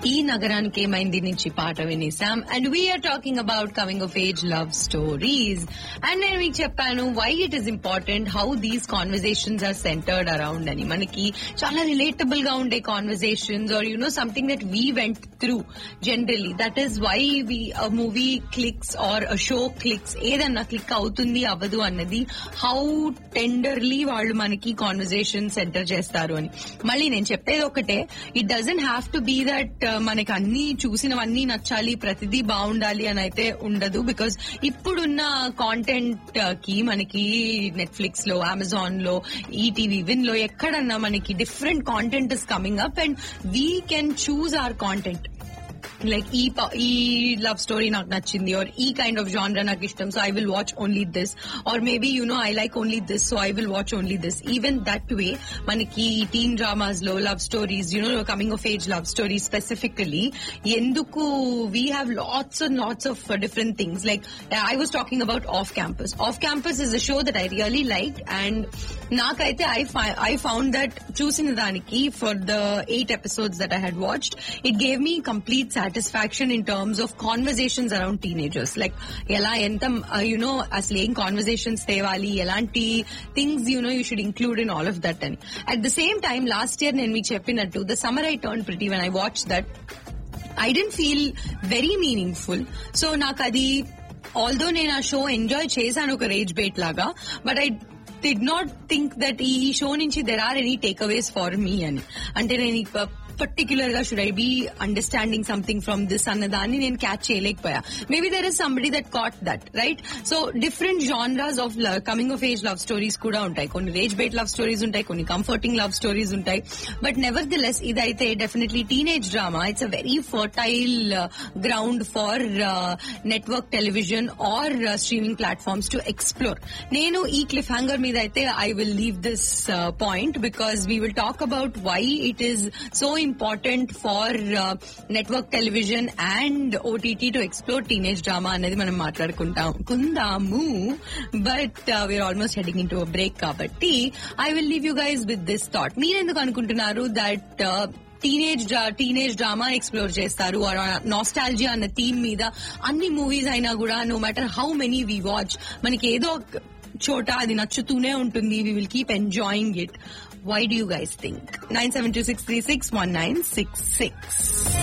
ఈ నగరానికి ఏమైంది నుంచి పాట వినేసాం and we're talking about coming of age love stories and నేను మీకు చెప్పాను why it is important how these conversations are centered around అని మనకి చాలా రిలేటబుల్ గా ఉండే conversations are you know something that we went through generally that is why we movie clicks or show clicks ఏదన్నా click అవుతుంది అవ్వదు అన్నది how టెండర్లీ వాళ్ళు మనకి కాన్వర్జేషన్ సెంటర్ చేస్తారు అని మళ్ళీ నేను చెప్పేది ఒకటే it doesn't have to be that మనకి అన్ని చూసినవన్నీ నచ్చాలి ప్రతిదీ బాగుండాలి అని అయితే ఉండదు బికాస్ ఇప్పుడున్న కాంటెంట్ కి మనకి నెట్ఫ్లిక్స్ లో అమెజాన్ లో ఈటీవీ విన్ లో ఎక్కడన్నా మనకి different content is coming up and we can choose our content like ఈ ప- ఈ లవ్ స్టోరీ నాకు నచ్చింది ఆర్ ఈ కైండ్ ఆఫ్ జాన్రా నాకు ఇష్టం so I will watch only this or maybe you know I like only this so I will watch only this even that way మనకి teen dramas లో love stories you know coming of age love stories specifically ఎందుకు we have lots and lots of different things like I was talking about of campus of campus is a show that I really like and నాకైతే I I found that చూసిన దానికి for the eight episodes that I had watched it gave me complete satisfaction in terms of conversations around teenagers like ఎలా ఎంత you know అసలు ఏం conversations తేవాలి ఎలాంటి things you know you should include in all of that అని at the same time last year నేను మీకు చెప్పినట్టు the summer I turn pretty when I watch that I didn't feel very meaningful so నాకు అది although నేను ఆ show enjoy చేశాను ఒక రేజ్ బేట్ లాగా but I did not think that ఈ షో నుంచి there are any takeaways for me అని అంటే నేను పర్టికులర్ గా should I be understanding something from this అన్న దాన్ని నేను క్యాచ్ చేయలేకపోయా maybe there is somebody that caught that right so different genres of coming of age love stories కూడా ఉంటాయి కొన్ని రేజ్ బేట్ లవ్ స్టోరీస్ ఉంటాయి కొన్ని కంఫర్టింగ్ లవ్ స్టోరీస్ ఉంటాయి బట్ నెవర్ ది లెస్ ఇదైతే definitely teenage drama it's a very fertile ground for network television or streaming platforms to explore నేను ఈ cliffhanger మీద అయితే I will leave this point because we will talk about why it is so important for network television and OTT to explore teenage drama అనేది మనం మాట్లాడుకుంటాం కుందాము but we're almost heading into break కాబట్టి I will leave you guys with this thought మీరెందుకు అనుకుంటున్నారు that teenage teenage drama explore చేస్తారు nostalgia అన్న theme మీద అన్ని మూవీస్ అయినా కూడా no matter how many we watch మనకి ఏదో ఒక చోట అది నచ్చుతూనే ఉంటుంది we will keep enjoying it why do you guys think nine seven two six three six one nine six six